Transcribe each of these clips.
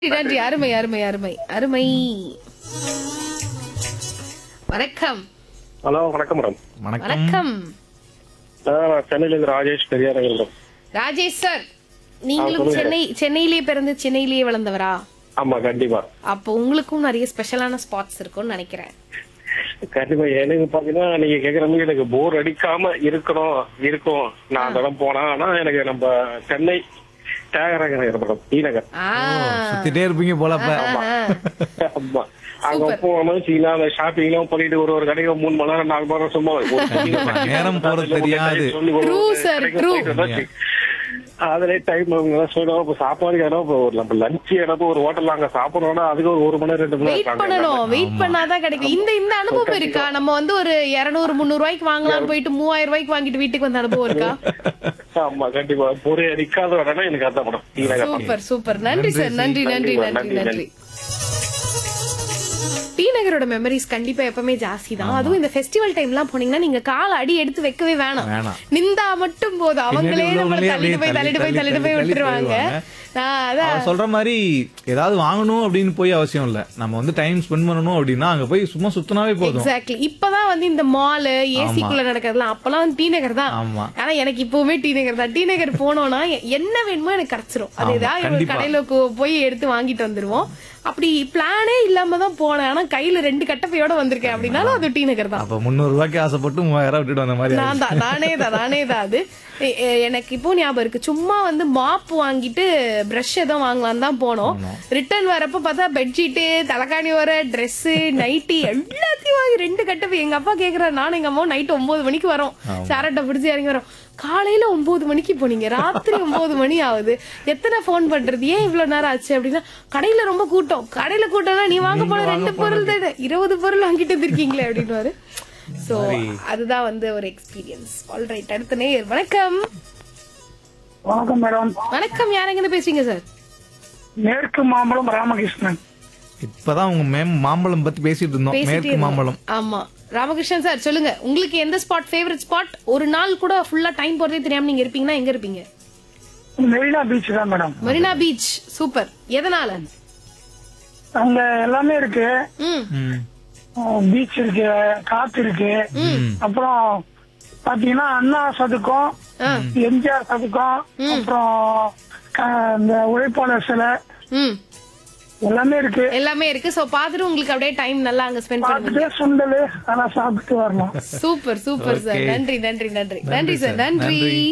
நன்றி அருமை அருமை அருமை அருமை வணக்கம் ஹலோ வணக்கம் மேடம் வணக்கம் வணக்கம் நான் சென்னையில இருந்து ராஜேஷ் பெரியார் மேடம் ராஜேஷ் சார் நீங்களும் சொல்லுங்க. சென்னை சென்னையிலேயே பிறந்து சென்னையிலேயே வளர்ந்தவரா ஆமா கண்டிப்பா அப்போ உங்களுக்கும் நிறைய ஸ்பெஷலான ஸ்பாட்ஸ் இருக்கும்னு நினைக்கிறேன் கண்டிப்பா எனக்கு பாத்தீங்கன்னா நீங்க கேக்குற மாதிரி எனக்கு போர் அடிக்காம இருக்கணும் இருக்கும் நான் அந்த இடம் போனா ஆனா எனக்கு நம்ம சென்னை தியாகராஜ நகர் மேடம் டி நகர் ஆ சுத்திட்டே இருப்பீங்க போல அப்ப ஆமா அங்க போனோம்னு வச்சுக்கலாம் அந்த ஷாப்பிங் எல்லாம் பண்ணிட்டு ஒரு ஒரு கடைக்கு மூணு மணி நேரம் நாலு மணி நேரம் சும்மா ஒரு நேரம் போறது தெரியாது. சொல்லி ஒரு True, sir, கடைக்கு true. போயிட்டு வந்தாச்சு. அதுல டைம் சொல்லுவோம் இப்ப சாப்பாடு இடம் இப்ப ஒரு நம்ம லஞ்ச் இடம் ஒரு ஹோட்டல்ல அங்க சாப்பிடணும்னா அதுக்கு ஒரு ஒரு மணி நேரம் ரெண்டு மணி வெயிட் நேரம் பண்ணணும் வெயிட் பண்ணாதான் கிடைக்கும் இந்த இந்த அனுபவம் இருக்கா நம்ம வந்து ஒரு இருநூறு முந்நூறு ரூபாய்க்கு வாங்கலாம் போயிட்டு மூவாயிரம் ரூபாய்க்கு வாங்கிட்டு வீட்டுக்கு வந்த அனுபவம் இருக்கா ஆமா கண்டிப்பா பொறி அடிக்காத இடம்னா எனக்கு அதான் படம் டி நகர் சூப்பர் சூப்பர் நன்றி சார் நன்றி நன்றி நன்றி, நன்றி நன்றி, நன்றி டி நகரோட மெமரிஸ் கண்டிப்பா எப்பவுமே ஜாஸ்தி தான் அதுவும் இந்த ஃபெஸ்டிவல் டைம்லாம் போனீங்கன்னா நீங்க கால அடி எடுத்து வைக்கவே வேணாம் வேணாம். நிந்தா மட்டும் போதும் அவங்களே பின்னாடி நம்மள உள்ளவங்களே தள்ளிட்டு போய் அப்படியே தள்ளிட்டு போய் தள்ளிட்டு போய் தள்ளி விட்டுருவாங்க போயிடுவாங்க. நான் அதான் அவ சொல்ற மாதிரி ஏதாவது வாங்கணும் அப்படின்னு போய் அவசியம் இல்ல நம்ம வந்து டைம் ஸ்பெண்ட் பண்ணணும் அப்படின்னா அங்க போய் சும்மா சுத்தினாவே போதும் எக்ஸாக்ட்லி இப்பதான் வந்து இந்த மால் ஏசிக்குள்ள நடக்கிறதுலாம் அப்பெல்லாம் வந்து டி நகர் தான் ஆமா. ஆனா எனக்கு இப்பவுமே டி நகர் தான் டி நகர் போனோம்னா எ- என்ன வேணுமோ எனக்கு கிடைச்சிரும் அது ஆமா, ஏதாவது ஒரு கண்டிப்பா. கடையில கொ- போய் எடுத்து வாங்கிட்டு வந்துருவோம் அப்படி பிளானே இல்லாம தான் போனேன் ஆனா கையில ரெண்டு கட்டப்பையோட வந்திருக்கேன் அப்படின்னாலும் அது டி நகர் தான் அப்ப முந்நூறு ரூபாய்க்கு ஆசைப்பட்டு மூவாயிரம் ரூபாய் விட்டுட்டு வந்த மாதிரி நான் தான் நானே தான் நானே தான் அது எ- எ- எனக்கு இப்போ ஞாபகம் இருக்கு சும்மா வந்து மாப் வாங்கிட்டு பிரஷ் ஏதோ வாங்கலாம் தான் போனோம் ரிட்டர்ன் வரப்ப பார்த்தா பெட்ஷீட்டு தலைக்காணி வர Dress நைட்டி எல்லாத்தையும் வாங்கி ரெண்டு கட்டப்பை எங்க அப்பா கேக்குறாரு நானும் எங்க அம்மாவும் நைட் ஒன்பது மணிக்கு வரோம் சாரட்டை பிடிச்சி இறங்கி வரோம் காலையில ஒன்பது மணிக்கு போனீங்க ராத்திரி ஒன்பது மணி ஆகுது எத்தனை ஃபோன் பண்றது ஏன் இவ்வளவு நேரம் ஆச்சு அப்படின்னா கடையில ரொம்ப கூட்டம் கடையில கூட்டம்னா நீ வாங்க போன ரெண்டு பொருள் தானே இருபது பொருள் வாங்கிட்டு வந்திருக்கீங்களே அப்படின்னு சோ அதுதான் வந்து ஒரு எக்ஸ்பீரியன்ஸ் ஆல்ரைட் அடுத்த நேயர் வணக்கம் வணக்கம் மேடம் வணக்கம் யார் எங்க பேசுறீங்க சார் மேற்கு மாம்பலம் ராமகிருஷ்ணன் இப்பதான் உங்க மேம் மாம்பழம் பத்தி பேசிட்டு இருந்தோம் பேசிட்டே மேற்கு இருந்தோம். மாம்பழம் ஆமா ராமகிருஷ்ணன் சார் சொல்லுங்க உங்களுக்கு எந்த ஸ்பாட் ஃபேவரட் ஸ்பாட் ஒரு நாள் கூட ஃபுல்லா டைம் போறதே தெரியாம நீங்க இருப்பீங்கன்னா எங்க இருப்பீங்க மெரினா பீச் தான் மேடம் மெரினா பீச் சூப்பர் எதனால அங்க எல்லாமே இருக்கு ம் ம். பீச் இருக்கு காத்து இருக்கு அப்புறம் பாத்தீங்கன்னா அண்ணா சதுக்கம் எம்ஜிஆர் சதுக்கம் அப்புறம் க- இந்த உழைப்பாளர் சிலை ம் எல்லாமே இருக்கு எல்லாமே இருக்கு சோ பாத்துட்டு உங்களுக்கு அப்படியே டைம் நல்லா அங்க ஸ்பெண்ட் பண்ணுவீங்க பார்த்துட்டு சுண்டல் அதெல்லாம் சாப்பிட்டு வரலாம் சூப்பர் சூப்பர் சார் Okay. நன்றி நன்றி நன்றி நன்றி நன்றி சார் sir. நன்றி நன்றி.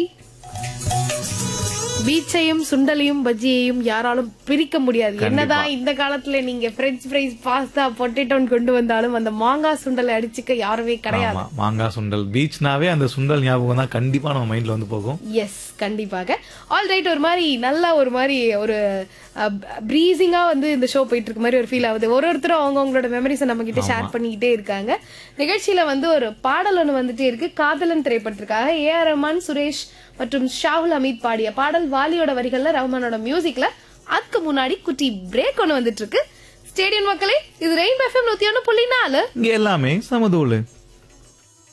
பீச்சையும் சுண்டலையும் பஜ்ஜியையும் யாராலும் பிரிக்க முடியாது கண்டிப்பா. என்னதான் இந்த காலத்துல நீங்க பிரெஞ்ச் ஃப்ரைஸ் பாஸ்தா பொட்டேட்டோன்னு கொண்டு வந்தாலும் அந்த மாங்காய் சுண்டலை அடிச்சுக்க யாருமே கிடையாது ஆமா மாங்காய் சுண்டல் பீச்னாவே அந்த சுண்டல் ஞாபகம் தான் கண்டிப்பா நம்ம மைண்ட்ல வந்து போகும் எஸ் கண்டிப்பாக ஆல் ரைட் ஒரு மாதிரி நல்ல ஒரு மாதிரி ஒரு ப்ரீசிங்கா வந்து இந்த ஷோ போயிட்டு இருக்க மாதிரி ஒரு ஃபீல் ஆகுது ஒரு ஒருத்தரும் அவங்க அவங்களோட மெமரிஸை நம்ம கிட்ட ஷேர் பண்ணிக்கிட்டே இருக்காங்க நிகழ்ச்சியில வந்து ஒரு பாடல் ஒன்று வந்துட்டே இருக்கு காதலன் திரைப்படத்திற்காக ஏ ஆர் ரஹ்மான் சுரேஷ் மற்றும் ஷாகுல் அமீத் பாடிய பாடல் வாலியோட வரிகள்ல ரஹ்மானோட மியூசிக்ல அதுக்கு முன்னாடி குட்டி பிரேக் ஒன்று வந்துட்டு இருக்கு ஸ்டேடியம் மக்களே இது ரெயின் எஃப்எம் நூத்தி ஒன்று புள்ளி நாலு இங்க எல்லாமே சமதூளு